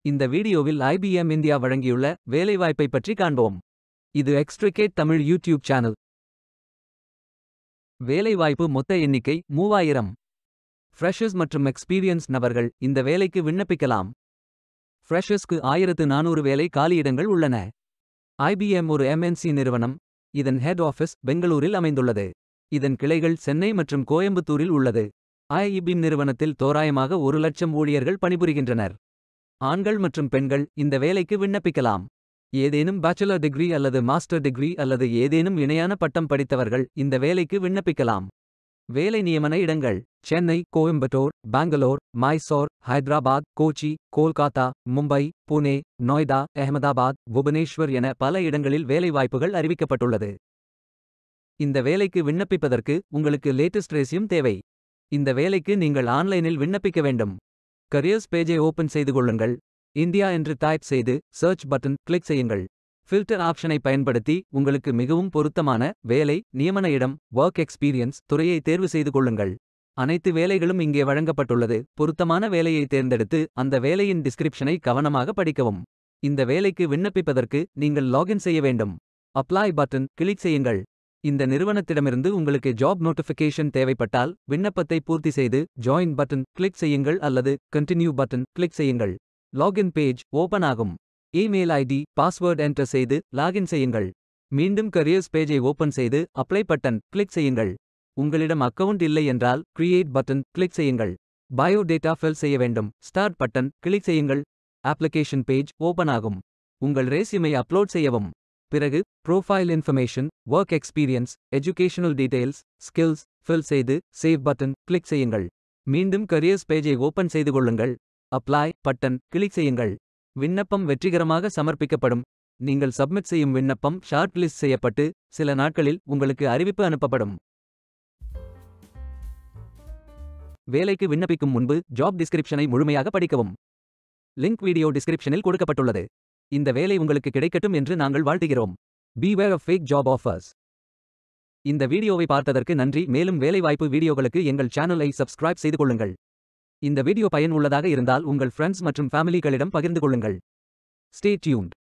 இந்த வீடியோவில் IBM India வழங்கியுள்ள வேலைவாய்ப்பை பற்றி காண்போம் இது எக்ஸ்ட்ரிகேட் தமிழ் யூடியூப் சேனல் வேலைவாய்ப்பு மொத்த எண்ணிக்கை மூவாயிரம் ஃப்ரெஷர்ஸ் மற்றும் எக்ஸ்பீரியன்ஸ் நபர்கள் இந்த வேலைக்கு விண்ணப்பிக்கலாம் ஃப்ரெஷர்ஸ்க்கு ஆயிரத்து நானூறு வேலை காலியிடங்கள் உள்ளன ஐபிஎம் ஒரு எம்என்சி நிறுவனம் இதன் ஹெட் ஆஃபீஸ் பெங்களூரில் அமைந்துள்ளது இதன் கிளைகள் சென்னை மற்றும் கோயம்புத்தூரில் உள்ளது ஐஇபிம் நிறுவனத்தில் தோராயமாக ஒரு லட்சம் ஊழியர்கள் பணிபுரிகின்றனர் ஆண்கள் மற்றும் பெண்கள் இந்த வேலைக்கு விண்ணப்பிக்கலாம் ஏதேனும் பேச்சுலர் டிகிரி அல்லது மாஸ்டர் டிகிரி அல்லது ஏதேனும் இணையான பட்டம் படித்தவர்கள் இந்த வேலைக்கு விண்ணப்பிக்கலாம் வேலை நியமன இடங்கள் சென்னை கோயம்புத்தூர் பெங்களூர் மைசோர் ஹைதராபாத் கோச்சி கோல்காத்தா மும்பை புனே நொய்டா அஹமதாபாத் புவனேஸ்வர் என பல இடங்களில் வேலைவாய்ப்புகள் அறிவிக்கப்பட்டுள்ளது இந்த வேலைக்கு விண்ணப்பிப்பதற்கு உங்களுக்கு லேட்டஸ்ட் ரேசியும் தேவை இந்த வேலைக்கு நீங்கள் ஆன்லைனில் விண்ணப்பிக்க வேண்டும் கரியர்ஸ் பேஜை ஓபன் செய்து கொள்ளுங்கள் இந்தியா என்று டைப் செய்து சர்ச் பட்டன் கிளிக் செய்யுங்கள் ஃபில்டர் ஆப்ஷனை பயன்படுத்தி உங்களுக்கு மிகவும் பொருத்தமான வேலை நியமன இடம் ஒர்க் எக்ஸ்பீரியன்ஸ் துறையை தேர்வு செய்து கொள்ளுங்கள் அனைத்து வேலைகளும் இங்கே வழங்கப்பட்டுள்ளது பொருத்தமான வேலையை தேர்ந்தெடுத்து அந்த வேலையின் டிஸ்கிரிப்ஷனை கவனமாக படிக்கவும் இந்த வேலைக்கு விண்ணப்பிப்பதற்கு நீங்கள் லாகின் செய்ய வேண்டும் அப்ளை பட்டன் கிளிக் செய்யுங்கள் இந்த நிறுவனத்திடமிருந்து உங்களுக்கு ஜாப் நோட்டிஃபிகேஷன் தேவைப்பட்டால் விண்ணப்பத்தை பூர்த்தி செய்து ஜாயின் பட்டன் கிளிக் செய்யுங்கள் அல்லது கண்டினியூ பட்டன் கிளிக் செய்யுங்கள் லாகின் பேஜ் ஓபன் ஆகும் இமெயில் ஐடி பாஸ்வேர்ட் என்டர் செய்து லாகின் செய்யுங்கள் மீண்டும் கரியர்ஸ் பேஜை ஓபன் செய்து அப்ளை பட்டன் கிளிக் செய்யுங்கள் உங்களிடம் அக்கவுண்ட் இல்லை என்றால் கிரியேட் பட்டன் கிளிக் செய்யுங்கள் பயோ டேட்டா ஃபில் செய்ய வேண்டும் ஸ்டார்ட் பட்டன் கிளிக் செய்யுங்கள் அப்ளிகேஷன் பேஜ் ஓபன் ஆகும் உங்கள் ரேசியூமை அப்லோட் செய்யவும் பிறகு profile information work experience educational details skills fill செய்து சேவ் பட்டன் கிளிக் செய்யுங்கள் மீண்டும் கரியர்ஸ் பேஜை ஓபன் செய்து கொள்ளுங்கள் அப்ளை பட்டன் கிளிக் செய்யுங்கள் விண்ணப்பம் வெற்றிகரமாக சமர்ப்பிக்கப்படும் நீங்கள் சப்மிட் செய்யும் விண்ணப்பம் ஷார்ட் லிஸ்ட் செய்யப்பட்டு சில நாட்களில் உங்களுக்கு அறிவிப்பு அனுப்பப்படும் வேலைக்கு விண்ணப்பிக்கும் முன்பு ஜாப் டிஸ்கிரிப்ஷனை முழுமையாக படிக்கவும் லிங்க் வீடியோ டிஸ்கிரிப்ஷனில் கொடுக்கப்பட்டுள்ளது இந்த வேலை உங்களுக்கு கிடைக்கட்டும் என்று நாங்கள் வாழ்த்துகிறோம் beware of fake job offers இந்த வீடியோவை பார்த்ததற்கு நன்றி மேலும் வேலைவாய்ப்பு வீடியோகளுக்கு எங்கள் சேனலை சப்ஸ்கிரைப் செய்து கொள்ளுங்கள் இந்த வீடியோ பயன் உள்ளதாக இருந்தால் உங்கள் ஃப்ரெண்ட்ஸ் மற்றும் ஃபேமிலிகளிடம் பகிர்ந்து கொள்ளுங்கள் ஸ்டே டியூன்ட்